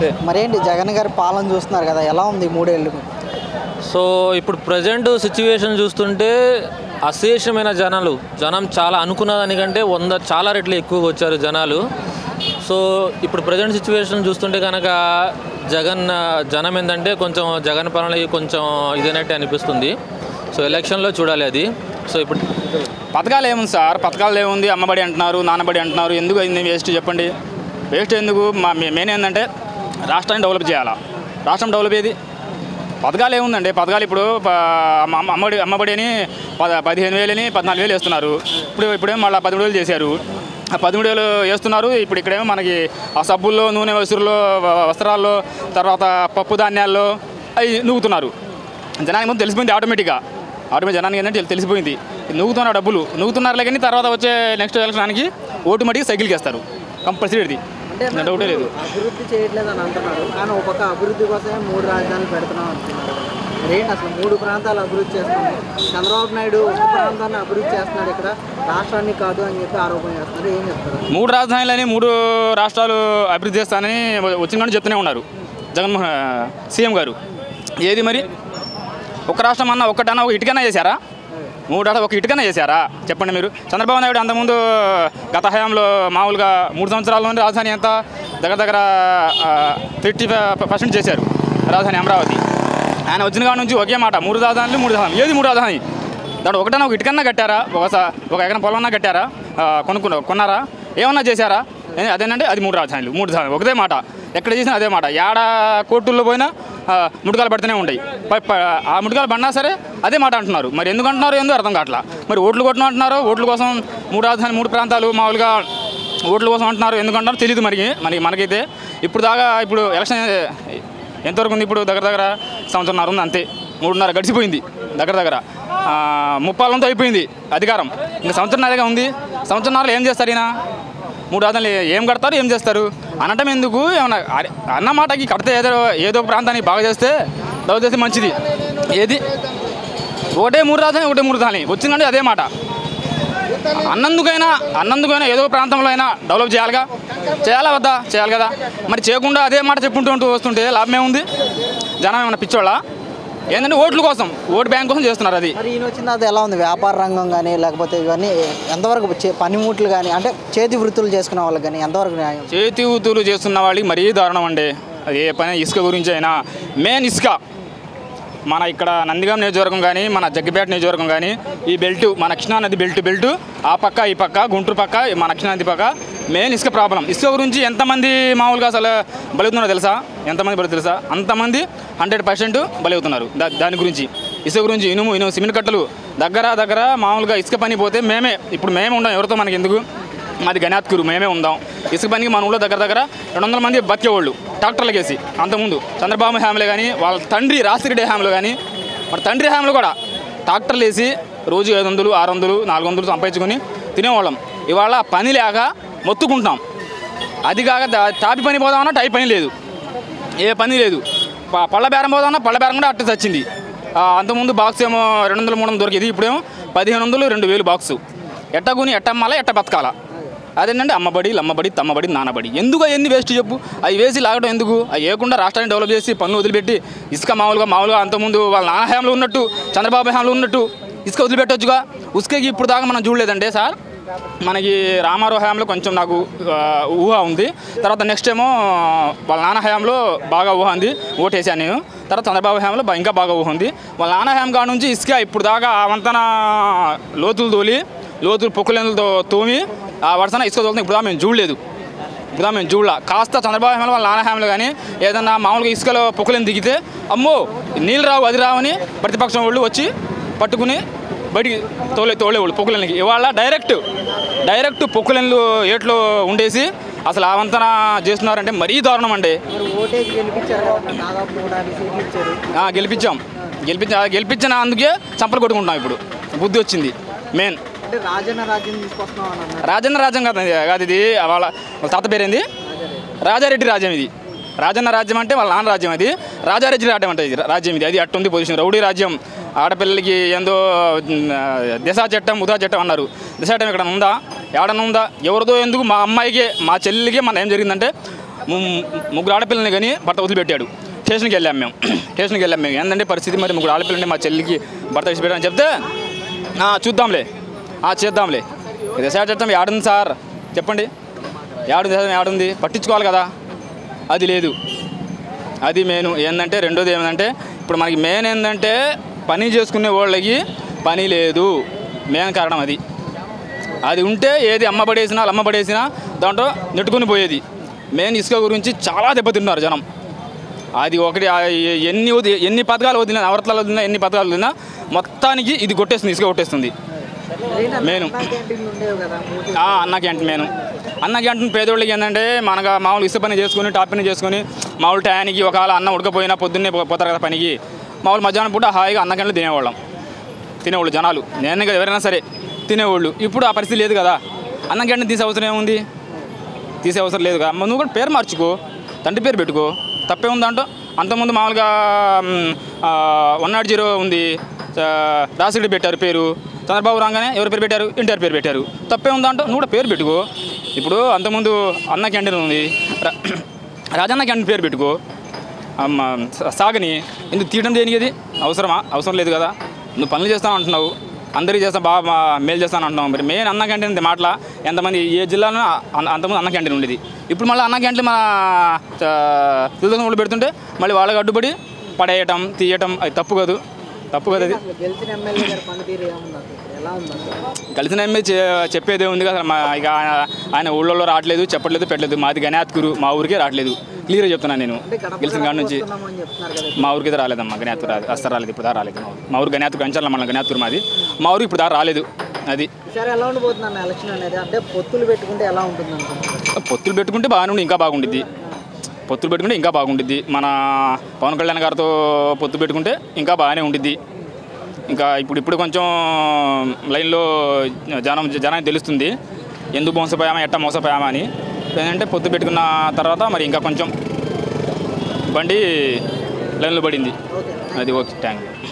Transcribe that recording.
మరేంటి జగన్ గారి పాలన చూస్తున్నారు కదా ఎలా ఉంది ఈ మూడేళ్ళు సో ఇప్పుడు ప్రజెంట్ సిచ్యువేషన్ చూస్తుంటే అశేషమైన జనాలు జనం చాలా అనుకున్న దానికంటే వంద చాలా రెట్లు ఎక్కువగా వచ్చారు జనాలు సో ఇప్పుడు ప్రజెంట్ సిచ్యువేషన్ చూస్తుంటే కనుక జగన్ జనం ఏంటంటే కొంచెం జగన్ పాలనకి కొంచెం ఇదైనట్టు అనిపిస్తుంది సో ఎలక్షన్లో చూడాలి అది సో ఇప్పుడు పథకాలు ఏముంది సార్ పథకాలు ఏముంది అమ్మబడి అంటున్నారు నాన్నబడి అంటున్నారు ఎందుకు అయింది వేస్ట్ చెప్పండి వేస్ట్ ఎందుకు మా మెయిన్ ఏంటంటే రాష్ట్రాన్ని డెవలప్ చేయాలా రాష్ట్రం డెవలప్ ఏది పథకాలు ఏముందండి పథకాలు ఇప్పుడు ప- అమ్మ- అమ్మ- అమ్మబడి అమ్మబడి అని పద పదిహేను వేలని పద్నాలుగు వేలు వేస్తున్నారు ఇప్పుడు ఇప్పుడేమో మళ్ళీ పదమూడు వేలు చేశారు ఆ పదమూడు వేలు వేస్తున్నారు ఇప్పుడు ఇక్కడేమో మనకి ఆ సబ్బుల్లో నూనె వస్తువుల్లో వ- వస్త్రాల్లో తర్వాత పప్పు ధాన్యాల్లో అవి నూగుతున్నారు జనానికి ముందు తెలిసిపోయింది ఆటోమేటిక్గా ఆటోమేటిక్ జనానికి ఏంటంటే తెలి- తెలిసిపోయింది నూగుతున్నారు డబ్బులు నూగుతున్నారులే కానీ తర్వాత వచ్చే నెక్స్ట్ ఎలక్షన్కి ఓటు మటుకు సైకిల్కి వేస్తారు కంపల్సరీ ఇది అంటే డౌటే లేదు అభివృద్ధి చేయట్లేదు అని అంటున్నారు కానీ ఒక పక్క అభివృద్ధి కోసమే మూడు రాజధానులు పెడుతున్నాం అంటున్నారు మరేంటి అసలు మూడు ప్రాంతాలు అభివృద్ధి చేస్తున్నాం చంద్రబాబు నాయుడు ఒక ప్రాంతాన్ని అభివృద్ధి చేస్తున్నాడు ఇక్కడ రాష్ట్రాన్ని కాదు అని చెప్పి ఆరోపణ చేస్తున్నారు ఏం చెప్తారు మూడు రాజధానులని మూడు రాష్ట్రాలు అభివృద్ధి చేస్తానని వచ్చిన కానీ చెప్తూనే ఉన్నారు జగన్మోహన్ సీఎం గారు ఏది మరి ఒక రాష్ట్రం అన్న ఒక్కటన్నా ఒక ఇటుకన్నా చేశారా మూడు రాష్ట్రాలు ఒక ఇటుకన్నా చేశారా చెప్పండి మీరు చంద్రబాబు నాయుడు అంతకుముందు గత హయాంలో మామూలుగా మూడు సంవత్సరాల నుండి రాజధాని ఎంత దగ్గర దగ్గర ఫిఫ్టీ పర్సెంట్ చేశారు రాజధాని అమరావతి ఆయన వచ్చిన కాడ నుంచి ఒకే మాట మూడు రాజధానులు మూడు రాజధానులు ఏది మూడు రాజధాని దాంట్లో ఒకటన్నా ఒక ఇటుకన్నా కట్టారా ఒకసారి ఒక ఎకరం పొలం కట్టారా ఆ, కొనుక్కున్న కొన్నారా ఏమన్నా చేశారా ఏ- అదేనంటే అది మూడు రాజధానులు మూడు రాజధానులు ఒకటే మాట ఎక్కడ చేసినా అదే మాట ఏడ కోర్టుల్లో పోయినా ఆ, ముడుకాలు పడుతూనే ఉంటాయి ప- ప- ఆ ముడుకాలు పడినా సరే అదే మాట అంటున్నారు మరి ఎందుకు అంటున్నారు ఎందుకు అర్థం కావట్లా మరి ఓట్లు కొట్టడం అంటున్నారు ఓట్ల కోసం మూడు రాజధాని మూడు ప్రాంతాలు మామూలుగా ఓట్ల కోసం అంటున్నారు ఎందుకు అంటున్నారు తెలియదు మరి మనకి మనకైతే ఇప్పుడు దాకా ఇప్పుడు ఎలక్షన్ ఎంతవరకు ఉంది ఇప్పుడు దగ్గర దగ్గర సంవత్సరంన్నర ఉంది అంతే మూడున్నర గడిచిపోయింది దగ్గర దగ్గర ఆ, ముప్పాలంతా అయిపోయింది అధికారం ఇంకా సంవత్సరంన్నరగా ఉంది సంవత్సరంన్నరలో ఏం చేస్తారు ఈయన మూడు రాజధానులు ఏం కడతారు ఏం చేస్తారు అనటం ఎందుకు ఏమన్నా అరే, అన్న మాటకి కడితే ఏదో ఏదో ఒక ప్రాంతాన్ని బాగా చేస్తే డెవలప్ చేస్తే మంచిది ఏది ఒకటే మూడు రాజధాని ఒకటే మూడు రాజధాని వచ్చిందంటే అదే మాట అన్నందుకైనా అన్నందుకైనా ఏదో ప్రాంతంలో అయినా డెవలప్ చేయాలిగా చేయాలా వద్దా చేయాలి కదా మరి చేయకుండా అదే మాట చెప్పుకుంటూ ఉంటూ వస్తుంటే లాభం ఏముంది జనం ఏమన్నా పిచ్చోళ్ళ ఏంటంటే ఓట్ల కోసం ఓటు బ్యాంక్ కోసం చేస్తున్నారు అది మరి ఈయన వచ్చిన తర్వాత ఎలా ఉంది వ్యాపార రంగం కానీ లేకపోతే ఇవన్నీ ఎంతవరకు చే- పనిముట్లు కానీ అంటే చేతి వృత్తులు చేసుకునే వాళ్ళకి కానీ ఎంతవరకు న్యాయం చేతి ఊతులు చేస్తున్న వాళ్ళకి మరీ దారుణం అండి అది ఏ పని ఇసుక గురించి అయినా మెయిన్ ఇసుక మన ఇక్కడ నందిగాం నియోజకవర్గం కానీ మన జగ్గిపేట నియోజకవర్గం కానీ ఈ బెల్ట్ మన కృష్ణానది బెల్ట్ బెల్ట్ ఆ పక్క ఈ పక్క గుంటూరు పక్క మన కృష్ణానది పక్క మెయిన్ ఇసుక ప్రాబ్లం ఇసుక గురించి ఎంతమంది మామూలుగా అసలు బలవుతున్నారో తెలుసా ఎంతమంది బలి తెలుసా అంతమంది హండ్రెడ్ పర్సెంట్ బలవుతున్నారు దా దాని గురించి ఇసుక గురించి ఇనుము ఇనుము సిమెంట్ కట్టలు దగ్గర దగ్గర మామూలుగా ఇసుక పని పోతే మేమే ఇప్పుడు మేమే ఉండం ఎవరితో మనకి ఎందుకు మాది గణాత్కూరు మేమే ఉందాం ఇసుక పనికి మన ఊళ్ళో దగ్గర దగ్గర రెండు వందల మంది బతికేవాళ్ళు ట్రాక్టర్లకు వేసి అంతకుముందు చంద్రబాబు హ్యామ్లో కానీ వాళ్ళ తండ్రి రాసిరెడ్డి హ్యామ్లో కానీ మన తండ్రి హ్యామ్లో కూడా ట్రాక్టర్లు వేసి రోజు ఐదు వందలు ఆరు వందలు నాలుగు వందలు సంపాదించుకొని తినేవాళ్ళం ఇవాళ పని లేక మొత్తుకుంటున్నాం అది కాక దా- టాపి పని పోదామన్నా టైప్ పని లేదు ఏ పని లేదు ప- పళ్ళ బేరం పోదామన్నా పళ్ళ బేరం కూడా అట్ట చచ్చింది ఆ, అంతకుముందు బాక్స్ ఏమో రెండు వందలు మూడు వందలు దొరికేది ఇప్పుడేమో పదిహేను వందలు రెండు వేలు బాక్సు ఎట్ట కొని ఎట్ట అమ్మాలా ఎట్ట బతకాలా అదేంటంటే అమ్మబడి లమ్మబడి తమ్మబడి నానబడి ఎందుకు అవన్నీ వేస్ట్ చెప్పు అవి వేసి లాగడం ఎందుకు అవి వేయకుండా రాష్ట్రాన్ని డెవలప్ చేసి పనులు వదిలిపెట్టి ఇసుక మామూలుగా మామూలుగా అంతకుముందు వాళ్ళ నాన్న హయాంలో ఉన్నట్టు చంద్రబాబు హయాంలో ఉన్నట్టు ఇసుక వదిలిపెట్టొచ్చుగా ఉసుకకి ఇప్పుడు దాకా మనం చూడలేదంటే సార్ మనకి రామారావు హయాంలో కొంచెం నాకు ఆ, ఊహ ఉంది తర్వాత నెక్స్ట్ ఏమో వాళ్ళ నాన్న హయాంలో బాగా ఊహ ఉంది ఓటేసాను నేను తర్వాత చంద్రబాబు హయాంలో బా- ఇంకా బాగా ఊహ ఉంది వాళ్ళ నాన్న హయాం కాడ నుంచి ఇసుక ఇప్పుడు దాకా ఆ వంతన లోతులు తోలి లోతులు పొక్కులతో తోమి ఆ వరుసన ఇసుక తోలుతుంది ఇప్పుడు దాకా మేము చూడలేదు ఇప్పుడు దాకా మేము చూడలా కాస్త చంద్రబాబు హయాంలో వాళ్ళ నాన్న హయాంలో కానీ ఏదన్నా మామూలుగా ఇసుకలో పొక్కులను దిగితే అమ్మో నీళ్ళు రావు అది రావని ప్రతిపక్షం వాళ్ళు వచ్చి పట్టుకుని బయటికి తోలే తోలేవాళ్ళు పొక్కులకి ఇవాళ డైరెక్ట్ డైరెక్ట్ పొక్కులన్లు ఏట్లో ఉండేసి అసలు ఆ వంతన చేస్తున్నారంటే మరీ దారుణం అండి మరి ఓటేసి గెలిపించారు కదా దాదాపు నూట యాభై సీట్లు ఇచ్చారు ఆ, గెలిపించాం గెలిపించ గెలిపించిన అందుకే చంపలు కొట్టుకుంటాం ఇప్పుడు బుద్ధి వచ్చింది మెయిన్ అంటే రాజన్న రాజ్యం తీసుకొస్తున్నాం అని అన్నారు రాజన్న రాజ్యం కాదు ఇది- కాదు ఇది వాళ్ళ వాళ్ళ తాత పేరేంది రాజారెడ్డి రాజ్యం ఇది రాజన్న రాజ్యం అంటే వాళ్ళ నాన్న రాజ్యం అది రాజారెడ్డి రాజ్యం అంటే ఇది రాజ్యం ఇది అది అట్టుంది పొజిషన్ రౌడీ రాజ్యం ఆడపిల్లలకి ఏందో ఉమ్, దిశా చట్టం ఉదా చట్టం అన్నారు దిశా చట్టం ఇక్కడ ఉందా ఏడన్నా ఉందా ఎవరిదో ఎందుకు మా అమ్మాయికి మా చెల్లికి మన ఏం జరిగిందంటే ము- ముగ్గురు ఆడపిల్లని కానీ భర్త వదిలిపెట్టాడు స్టేషన్కి వెళ్ళాం మేము స్టేషన్కి వెళ్ళాం మేము ఏంటంటే పరిస్థితి మరి ముగ్గురు ఆడపిల్లని మా చెల్లికి భర్త విడిచిపెట్టాలని చెప్తే "ఆ, చూద్దాంలే ఆ, చేద్దాంలే రిసార్ట్ చట్టం ఏడుంది సార్ చెప్పండి ఏడుంది సార్ ఏడుంది పట్టించుకోవాలి కదా అది లేదు అది మెయిన్ ఏంటంటే రెండోది ఏంటంటే ఇప్పుడు మనకి మెయిన్ ఏంటంటే పని చేసుకునే వాళ్ళకి పని లేదు మెయిన్ కారణం అది అది ఉంటే ఏది అమ్మబడేసినా వాళ్ళు అమ్మబడేసినా దాంట్లో నెట్టుకుని పోయేది మెయిన్ ఇసుక గురించి చాలా దెబ్బతిన్నారు జనం అది ఒకటి ఆ ఎ- ఎన్ని వది- ఎన్ని పథకాలు వదిలినా నవరత్నాలు వదిలినా ఎన్ని పథకాలు వదిలినా మొత్తానికి ఇది కొట్టేస్తుంది ఇసుక కొట్టేస్తుంది ఏంటి అసలు మెయిన్. అన్నా క్యాంటీన్లు ఉండేవి కదా మూడు ఆ, అన్న క్యాంటీన్ మేను అన్న క్యాంటీన్ పేదోళ్ళకి ఏంటంటే మనకు మామూలు ఇసుక పని చేసుకుని టాప్ పని చేసుకుని మామూలు టయానికి ఒకవేళ అన్నం ఉడకపోయినా పొద్దున్నే పో- పోతారు కదా పనికి మామూలు మధ్యాహ్నం పూట హాయిగా అన్న క్యాంటీన్ తినేవాళ్ళం తినేవాళ్ళు జనాలు నేను కదా ఎవరైనా సరే తినేవాళ్ళు ఇప్పుడు ఆ పరిస్థితి లేదు కదా అన్నం క్యాంటీన్ తీసే అవసరం ఏముంది తీసే అవసరం లేదు కదా మరి నువ్వు కూడా పేరు మార్చుకో తండ్రి పేరు పెట్టుకో తప్పే ఉందంటో అంతకుముందు మామూలుగా వన్ నాట్ జీరో ఉంది ఆ, రాసిరెడ్డి పెట్టారు పేరు చంద్రబాబు రాగానే ఎవరి పేరు పెట్టారు ఎన్టీఆర్ పేరు పెట్టారు తప్పే ఉందంటో నువ్వు కూడా పేరు పెట్టుకో ఇప్పుడు అంతకుముందు అన్న క్యాంటీన్ ఉంది రా- రాజన్న క్యాంటీన్ పేరు పెట్టుకో అమ్మ, సా- సాగని ఎందుకు తీయడం దేనికి అది అవసరమా అవసరం లేదు కదా నువ్వు పనులు చేస్తాను అంటున్నావు అందరికీ చేస్తా బాగా మా- మేలు చేస్తాను అంటున్నావు మరి మెయిన్ అన్న క్యాంటీన్ ఇది మాటల ఎంతమంది ఏ జిల్లాలో అన్న- అంతమంది అన్న క్యాంటీన్ ఉండేది ఇప్పుడు మళ్ళీ అన్న క్యాంటీన్ మన ఆ, తెలుగుదేశం వాళ్ళు పెడుతుంటే మళ్ళీ వాళ్ళకి అడ్డుపడి పడేయటం తీయటం అది తప్పు కాదు తప్పు కదా అది అసలు గెలిచిన ఎమ్మెల్యే గారి పనితీరు ఏముంది అసలు ఎలా ఉంది అసలు కలిసిన ఎమ్మె చెప్పేదే ఉంది కదా మా ఇక ఆయన- ఆయన ఊళ్ళో రావట్లేదు చెప్పట్లేదు పెట్టలేదు మాది గణాత్కూరు మా ఊరికే రావట్లేదు క్లియర్గా చెప్తున్నాను నేను అంటే గడప గెలిచిన కాడ నుంచి వస్తున్నామని చెప్తున్నారు కదా మా ఊరికి అయితే రాలేదమ్మా గణాత్కూరు రాలేదు అస్సలు రాలేదు ఇప్పుడు దాకా రాలేదు మా ఊరు. మా ఊరు గణాత్కూరు అంచాల మన గణాత్కూరు మాది మా ఊరికి ఇప్పుడు దాకా రాలేదు అది ఈసారి ఎలా ఉండబోతుంది అన్న ఎలక్షన్ అనేది అంటే పొత్తులు పెట్టుకుంటే ఎలా ఉంటుంది అనుకుంటున్నారు పొత్తులు పెట్టుకుంటే బాగానే ఉండి ఇంకా బాగుండిద్ది పొత్తులు పెట్టుకుంటే ఇంకా బాగుండిద్ది మన పవన్ కళ్యాణ్ గారితో పొత్తు పెట్టుకుంటే ఇంకా బాగానే ఉండిద్ది ఇంకా ఇప్పుడు ఇప్పుడు కొంచెం లైన్లో జనం జనానికి తెలుస్తుంది ఎందుకు మోసపోయామా ఎట్ట మోసపోయామా అని ఏంటంటే పొత్తు పెట్టుకున్న తర్వాత మరి ఇంకా కొంచెం బండి లైన్లో పడింది ఓకే అది ఓకే థ్యాంక్ యూ